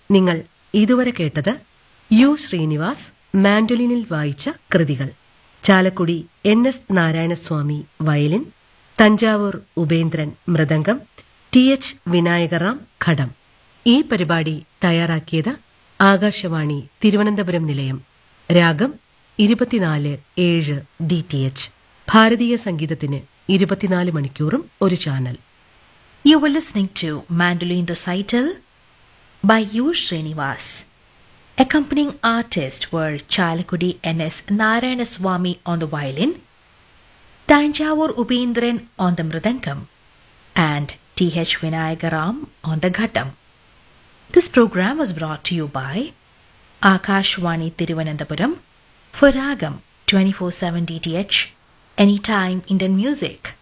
നിങ്ങൾ ഇതുവരെ കേട്ടത് യു ശ്രീനിവാസ് മാൻഡോലിനിൽ വായിച്ച കൃതികൾ Chalakudy N S Narayanaswamy violin Thanjavur Upendran mridangam T H Vinayakram ghatam ഈ പരിപാടി തയ്യാറാക്കിയത് ആകാശവാണി തിരുവനന്തപുരം നിലയം രാഗം ഇരുപത്തിനാല് ഏഴ് ഡി ടി എച്ച് ഭാരതീയ സംഗീതത്തിന് ഇരുപത്തിനാല് മണിക്കൂറും ഒരു channel You were listening to Mandolin Recital by U. Srinivas. Accompanying artists were Chalakudi N.S. Narayanaswamy on the violin, Tanjavur Ubendran on the mridangam, and T.H. Vinayagaram on the ghattam. This program was brought to you by Akashwani Tiruvananthapuram for Ragam 24/7 DTH Anytime Indian Music.